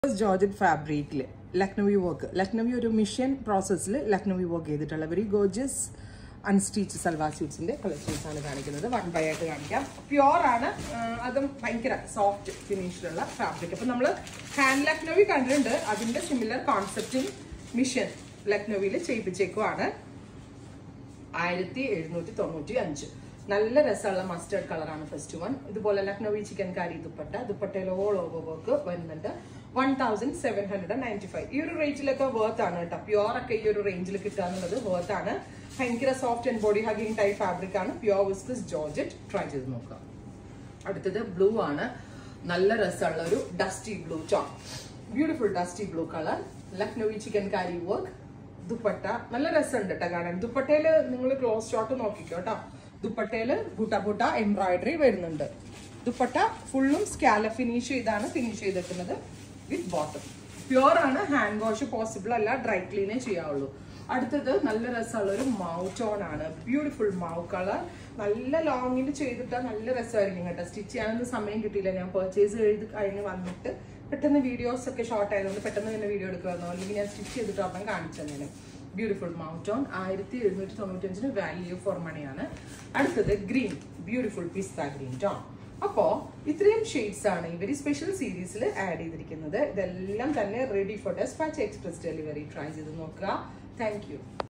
georgette ഫാബ്രിക്കിൽ Lucknowi work Lucknowi ഒരു machine പ്രോസസ്സിൽ ലക്നവി വർക്ക് ചെയ്തിട്ടുള്ള വെരി ഗോർജസ് അൺസ്റ്റിച്ച് സൽവാർ സ്യൂട്ട്സിന്റെ കളക്ഷൻസ് ആണ് കാണിക്കുന്നത് വൺ ബൈ ആയിട്ട് കാണിക്കാം പ്യുവർ ആണ് ആ, അതും ഭയങ്കര സോഫ്റ്റ് ഫിനിഷിലുള്ള ഫാബ്രിക് അപ്പൊ നമ്മൾ ഹാൻഡ് ലക്നവി കണ്ടിട്ടുണ്ട് അതിന്റെ സിമിലർ കോൺസെപ്റ്റും മിഷൻ ലക്നവിയിൽ ചെയ്യിപ്പിച്ചേക്കുവാണ് ആയിരത്തി എഴുന്നൂറ്റി തൊണ്ണൂറ്റി അഞ്ച് നല്ല രസമുള്ള മസ്റ്റേർഡ് കളറാണ് ഫസ്റ്റ് വൺ ഇതുപോലെ ലക്നവി ചിക്കൻ കാരി ദുപ്പട്ട ദുപ്പട്ടയിൽ ഓൾ ഓവർ വർക്ക് വരുന്നുണ്ട് one thousand seven hundred ninety five ഈ ഒരു റേഞ്ചിലൊക്കെ വർത്ത് ആണ് കേട്ടോ പ്യുവർ ഒക്കെ ഈ ഒരു റേഞ്ചിൽ കിട്ടുക എന്നുള്ളത് വർത്ത് ആണ് ഭയങ്കര soft and body hugging type fabric ആണ് പ്യുവർ വിസ്കസ് ജോർജറ്റ് ട്രൈ ചെയ്ത് നോക്കുക അടുത്തത് ബ്ലൂ ആണ് നല്ല രസമുള്ള ഒരു dusty blue tone beautiful dusty blue colour Lucknowi chikankari work dupatta നല്ല രസമുണ്ട് കേട്ടോ കാണാൻ ദുപ്പട്ടയില് നിങ്ങൾ ക്ലോസ് ഷോട്ട് നോക്കിക്കോ കേട്ടോ ദുപ്പട്ടയില് ബുട്ട ബുട്ട എംബ്രോയിഡറി വരുന്നുണ്ട് ദുപ്പട്ട ഫുള്ളും സ്കാല ഫിനിഷ് ചെയ്താണ് ഫിനിഷ് ചെയ്തേക്കുന്നത് വിത്ത് ബോട്ടം പ്യുവർ ആണ് ഹാൻഡ് വാഷ് പോസിബിൾ അല്ല ഡ്രൈ ക്ലീനേ ചെയ്യാവുള്ളൂ അടുത്തത് നല്ല രസമുള്ള ഒരു മൗ ടോൺ ആണ് ബ്യൂട്ടിഫുൾ മൗ കളർ നല്ല ലോങ്ങിൽ ചെയ്തിട്ടാൽ നല്ല രസമായിരിക്കും കേട്ടോ സ്റ്റിച്ച് ചെയ്യാനൊന്നും സമയം കിട്ടിയില്ല ഞാൻ പർച്ചേസ് ചെയ്ത് കഴിഞ്ഞ് വന്നിട്ട് പെട്ടെന്ന് വീഡിയോസ് ഒക്കെ ഷോർട്ട് ആയതുകൊണ്ട് പെട്ടെന്ന് തന്നെ വീഡിയോ എടുക്കുമായിരുന്നു അല്ലെങ്കിൽ ഞാൻ സ്റ്റിച്ച് ചെയ്തിട്ട് ഒരെണ്ണം കാണിച്ചു തന്നെ ബ്യൂട്ടിഫുൾ മൗണ്ടോൺ ആയിരത്തി എഴുന്നൂറ്റി തൊണ്ണൂറ്റഞ്ചിന് വാല്യൂ ഫോർ മണിയാണ് അടുത്തത് green beautiful pista green tone അപ്പോ ഇത്രയും ഷെയ്ഡ്സ് ആണ് ഇവര് സ്പെഷ്യൽ സീരീസിൽ ആഡ് ചെയ്തിരിക്കുന്നത് ഇതെല്ലാം തന്നെ ready for despatch express delivery try ചെയ്ത് നോക്കുക താങ്ക് യു